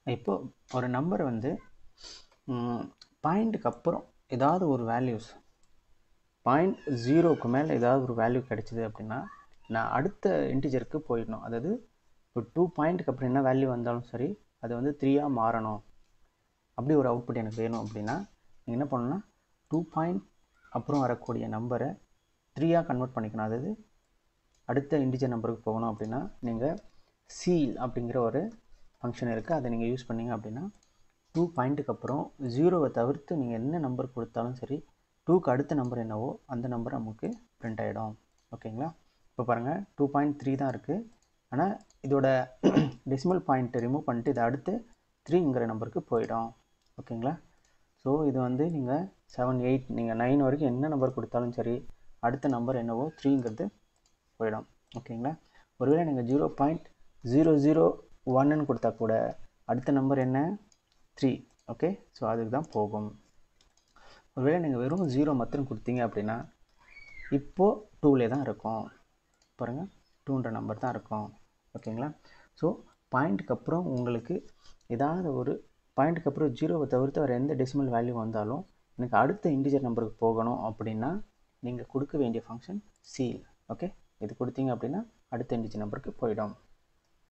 இப்போ ஒரு நம்பர் வந்து பாயிண்ட்டுக்கு அப்புறம் ஏதாவது ஒரு வேல்யூஸ் பாயிண்ட் ஜீரோக்கு மேலே ஏதாவது ஒரு வேல்யூ கிடைச்சிது அப்படின்னா நான் அடுத்த இன்டிஜருக்கு போயிடணும் அதாவது இப்போ டூ பாயிண்ட்டுக்கு அப்புறம் என்ன வேல்யூ வந்தாலும் சரி அது வந்து த்ரீயாக மாறணும் அப்படி ஒரு அவுட்புட் எனக்கு வேணும் அப்படின்னா நீங்கள் என்ன பண்ணணும்னா டூ பாயிண்ட் அப்புறம் வரக்கூடிய நம்பரை த்ரீயாக கன்வெர்ட் பண்ணிக்கணும் அதாவது அடுத்த இன்டிஜர் நம்பருக்கு போகணும் அப்படின்னா நீங்கள் சீல் அப்படிங்கிற ஒரு ஃபங்க்ஷன் இருக்குது அதை நீங்கள் யூஸ் பண்ணீங்க அப்படின்னா டூ பாயிண்ட்டுக்கு அப்புறம் ஜீரோவை தவிர்த்து நீங்கள் என்ன நம்பர் கொடுத்தாலும் சரி டூக்கு அடுத்த நம்பர் என்னவோ அந்த நம்பர் நமக்கு பிரிண்ட் ஆகிடும் ஓகேங்களா இப்போ பாருங்கள் டூ பாயிண்ட் த்ரீ தான் இருக்குது ஆனால் இதோட டெசிமல் பாயிண்ட்டை ரிமூவ் பண்ணிட்டு இதை அடுத்து த்ரீங்கிற நம்பருக்கு போயிடும் ஓகேங்களா ஸோ இது வந்து நீங்கள் செவன் எயிட் நீங்கள் நைன் வரைக்கும் என்ன நம்பர் கொடுத்தாலும் சரி அடுத்த நம்பர் என்னவோ த்ரீங்கிறது போயிடும் ஓகேங்களா ஒருவேளை நீங்கள் ஜீரோ பாயிண்ட் ஜீரோ ஜீரோ ஒன்னு கொடுத்தா கூட அடுத்த நம்பர் என்ன த்ரீ ஓகே ஸோ அதுக்கு தான் போகும் ஒருவேளை நீங்கள் வெறும் ஜீரோ மாத்திரம் கொடுத்தீங்க அப்படின்னா இப்போது டூலே தான் இருக்கும் பாருங்கள் டூன்ற நம்பர் தான் இருக்கும் ஓகேங்களா ஸோ பாயிண்ட்டுக்கு அப்புறம் உங்களுக்கு ஏதாவது ஒரு பாயிண்ட்டுக்கு அப்புறம் ஜீரோவை தவிர்த்து வேறு எந்த டெசிமல் வேல்யூ வந்தாலும் எனக்கு அடுத்த இன்டிஜர் நம்பருக்கு போகணும் அப்படின்னா நீங்கள் கொடுக்க வேண்டிய ஃபங்க்ஷன் சீல் ஓகே இது கொடுத்தீங்க அப்படின்னா அடுத்த இன்டிஜர் நம்பருக்கு போயிடும்